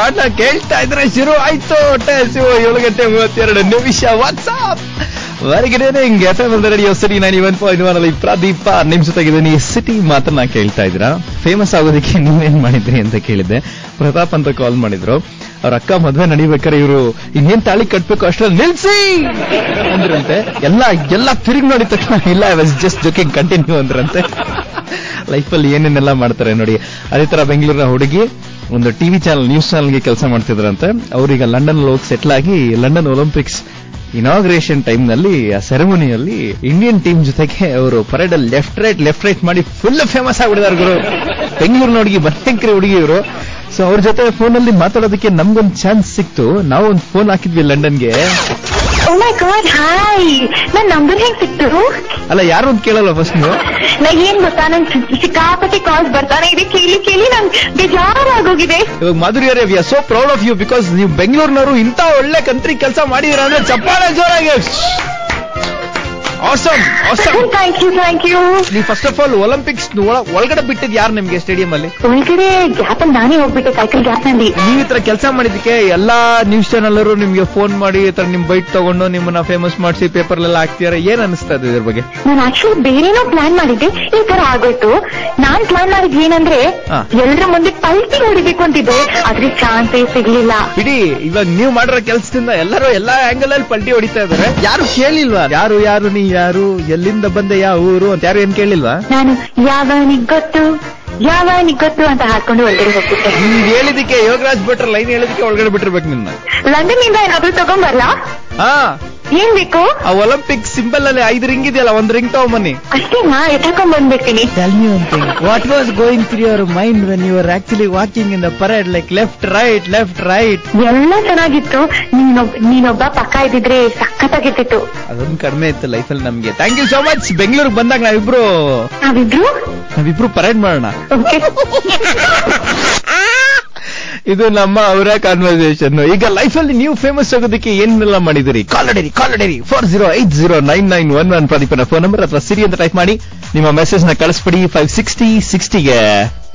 ಹಾಡ್ನ ಕೇಳ್ತಾ ಇದ್ರೆ ಶುರು ಆಯ್ತು ಟೆಸಿವು ಏಳು ಗಂಟೆ ಮೂವತ್ತೆರಡು ನಿಮಿಷ ವಾಟ್ಸಾಪ್ ಹೊರಗಡೆ ಹಿಂಗೆ F M radio city nine one point one ಅಲ್ಲಿ ಪ್ರದೀಪ ನಿಮ್ ಜೊತೆಗಿದ್ದೀನಿ ಸಿಟಿ ಮಾತನ್ನ ಕೇಳ್ತಾ ಇದ್ದೀರಾ ಫೇಮಸ್ ಆಗೋದಕ್ಕೆ ನೀವೇನ್ ಮಾಡಿದ್ರಿ ಅಂತ ಕೇಳಿದ್ದೆ ಪ್ರತಾಪ್ ಅಂತ ಕಾಲ್ ಮಾಡಿದ್ರು ಅವ್ರ ಅಕ್ಕ ಮದ್ವೆ ನಡಿಬೇಕಾದ್ರೆ ಇವರು ಇನ್ನೇನ್ ತಾಳಿ ಕಟ್ಬೇಕು ಅಷ್ಟ್ರಲ್ಲಿ ನಿಲ್ಸಿ ಅಂದ್ರಂತೆ ಎಲ್ಲ ಎಲ್ಲ ತಿರುಗಿ ನೋಡಿದ ತಕ್ಷಣ ಇಲ್ಲ I was just joking continue ಅಂದ್ರಂತೆ ಲೈಫಲ್ಲಿ ಏನೇನೆಲ್ಲ ಮಾಡ್ತಾರೆ ನೋಡಿ ಅದೇ ತರ ಬೆಂಗಳೂರಿನ ಹುಡುಗಿ ಒಂದು ಟಿವಿ ಚಾನಲ್ ನ್ಯೂಸ್ ಚಾನಲ್ಗೆ ಕೆಲಸ ಮಾಡ್ತಿದ್ರಂತೆ ಅವ್ರೀಗ ಲಂಡನ್ ಹೋಗಿ ಸೆಟ್ಲ್ ಆಗಿ ಲಂಡನ್ ಒಲಿಂಪಿಕ್ಸ್ ಇನಾಗ್ರೇಷನ್ ಟೈಮ್ ನಲ್ಲಿ ಆ ಸೆರೆಮನಿಯಲ್ಲಿ ಇಂಡಿಯನ್ ಟೀಮ್ ಜೊತೆಗೆ ಅವರು ಪರೇಡ್ ಅಲ್ಲಿ ಲೆಫ್ಟ್ ರೈಟ್ ಲೆಫ್ಟ್ ರೈಟ್ ಮಾಡಿ ಫುಲ್ ಫೇಮಸ್ ಆಗ್ಬಿಡಿದಾರೆ ಗುರು ಬೆಂಗಳೂರಿನ ಹುಡುಗಿ ಭಯಂಕರ ಹುಡುಗಿ ಇವರು ಸೊ ಅವ್ರ ಜೊತೆ ಫೋನಲ್ಲಿ ಮಾತಾಡೋದಕ್ಕೆ ನಮ್ಗೊಂದು ಚಾನ್ಸ್ ಸಿಕ್ತು ನಾವು ಒಂದು ಫೋನ್ ಹಾಕಿದ್ವಿ ಲಂಡನ್ಗೆ ಓ ಮೈ ಗಾಡ್ ಹಾಯ್ ನನ್ ನಂಬರ್ ಹೆಂಗ್ ಸಿಕ್ತು ಅಲ್ಲ ಯಾರು ಅಂತ ಕೇಳಲ್ಲ ಫಸ್ಟ್ ನೀವು ನಾ ಏನ್ ಗೊತ್ತಾ ನನ್ ಸಿಕ್ಕಾಪಟ್ಟೆ ಕಾಲ್ಸ್ ಬರ್ತಾನೆ ಇದೆ ಕೇಳಿ ಕೇಳಿ ನನ್ ಬೇಜಾರಾಗೋಗಿದೆ ಇವಾಗ ಮಾಧುರಿ ಅವರೇ we are so proud of you because ನೀವು ಬೆಂಗಳೂರಿನವರು ಇಂಥ ಒಳ್ಳೆ ಕಂತ್ರಿ ಕೆಲಸ ಮಾಡಿದೀರ ಅಂದ್ರೆ ಚಪ್ಪಾಳೆ ಜೋರಾಗಿ awesome awesome thank you thank you ನೀವು ಫಸ್ಟ್ ಆಫ್ ಆಲ್ ಒಲಿಂಪಿಕ್ಸ್ ಒಳಗಡೆ ಬಿಟ್ಟಿದ್ ಯಾರು ನಿಮ್ಗೆ ಸ್ಟೇಡಿಯಂ ಅಲ್ಲಿ ಒಳಗಡೆ ಗ್ಯಾಪ್ ಅಲ್ಲಿ ನಾನೇ ಹೋಗ್ಬಿಟ್ಟೆ ಸೈಕಲ್ ಗ್ಯಾಪ್ ನಲ್ಲಿ ನೀವು ಈ ತರ ಕೆಲಸ ಮಾಡಿದಕ್ಕೆ ಎಲ್ಲಾ ನ್ಯೂಸ್ ಚಾನಲ್ ಅವರು ನಿಮ್ಗೆ ಫೋನ್ ಮಾಡಿ ಈ ತರ ನಿಮ್ ಬೈಟ್ ತಗೊಂಡು ನಿಮ್ಮನ್ನ ಫೇಮಸ್ ಮಾಡಿಸಿ ಪೇಪರ್ ಎಲ್ಲ ಹಾಕ್ತಿದಾರೆ ಏನ್ ಅನಿಸ್ತಾ ಇದೆ ಇದ್ರ ಬಗ್ಗೆ ನಾನು ಆಕ್ಚುಲಿ ಬೇರೆನೋ ಪ್ಲಾನ್ ಮಾಡಿದ್ದೆ ಈ ತರ ಆಗೋಯ್ತು ನಾನ್ ಪ್ಲಾನ್ ಮಾಡಿದ್ ಏನಂದ್ರೆ ಹಾ. ಎಲ್ರ ಮುಂದೆ ಪಲ್ಟಿ ಹೊಡಿಬೇಕು ಅಂತಿದ್ದೆ ಆದ್ರೆ ಚಾನ್ಸೇ ಸಿಗ್ಲಿಲ್ಲ ಬಿಡಿ ಇವಾಗ ನೀವು ಮಾಡಿರೋ ಕೆಲಸದಿಂದ ಎಲ್ಲರೂ ಎಲ್ಲಾ ಆಂಗಲ್ ಅಲ್ಲಿ ಪಲ್ಟಿ ಹೊಡಿತಾ ಇದಾರೆ ಯಾರು ಕೇಳಿಲ್ವಾ ಯಾರು ಯಾರು ನೀ ಯಾರು ಎಲ್ಲಿಂದ ಬಂದೆ ಯಾವ ಊರು ಅಂತ ಯಾರು ಏನ್ ಕೇಳಿಲ್ವಾ ನಾನು ಯಾವನಿಗ್ ಗೊತ್ತು ಯಾವನಿಗ್ ಗೊತ್ತು ಅಂತ ಹಾಕೊಂಡು ಒಳಗಡೆ ಹೋಗ್ಬಿಟ್ಟೆ ನೀವ್ ಹೇಳಿದಕ್ಕೆ ಯೋಗರಾಜ್ ಭಟ್ರ ಲೈನ್ ಹೇಳಿದಕ್ಕೆ ಒಳಗಡೆ ಬಿಟ್ಟಿರ್ಬೇಕು ನಿನ್ನ ಲಂಡನ್ ಇಂದ ಏನಾದ್ರು ತಗೊಂಬರ್ಲಾ ಹಾ ಏನ್ ಬೇಕು ಆ ಒಲಿಂಪಿಕ್ ಸಿಂಬಲ್ ಅಲ್ಲಿ ಐದು ರಿಂಗ್ ಇದೆಯಲ್ಲ ಒಂದ್ ರಿಂಗ್ ತಗೊಂಬನ್ನಿ ಅಷ್ಟೇನಾ ಎತ್ತಾಕೊಂಡ್ ಬಂದ್ಬಿಡ್ತೀನಿ Tell me one thing. What was going through your mind when you were actually walking in the parade, like left, right, left, right? ಎಲ್ಲ ಚೆನ್ನಾಗಿತ್ತು ನೀನೊಬ್ ನೀನೊಬ್ಬ ಪಕ್ಕ ಇದ್ದಿದ್ರೆ ಸಖತ್ತಾಗಿರ್ತಿತ್ತು ಅದೊಂದು ಕಡಿಮೆ ಇತ್ತು ಲೈಫಲ್ಲಿ ನಮ್ಗೆ ಥ್ಯಾಂಕ್ ಯು ಸೋ ಮಚ್ ಬೆಂಗಳೂರಿಗೆ ಬಂದಾಗ ನಾವಿಬ್ರು ನಾವಿಬ್ರು ನಾವಿಬ್ರು ಪರೇಡ್ ಮಾಡೋಣ Okay. ಇದು ನಮ್ಮ ಅವರ ಕಾನ್ವರ್ಸೇಷನ್ ಈಗ ಲೈಫಲ್ಲಿ ನೀವು ಫೇಮಸ್ ಆಗೋದಕ್ಕೆ ಏನೆಲ್ಲ ಮಾಡಿದಿರಿ ಕಾಲಡೇರಿ ಕಾಲಡೇರಿ four zero eight zero nine nine one one ಪ್ರದೀಪನ ಫೋನ್ ನಂಬರ್ ಅಥವಾ ಸಿರಿ ಅಂತ ಟೈಪ್ ಮಾಡಿ ನಿಮ್ಮ ಮೆಸೇಜ್ ನ ಕಳಿಸ್ಬಿಡಿ ಫೈವ್ ಸಿಕ್ಸ್ಟಿ ಸಿಕ್ಸ್ಟಿಗೆ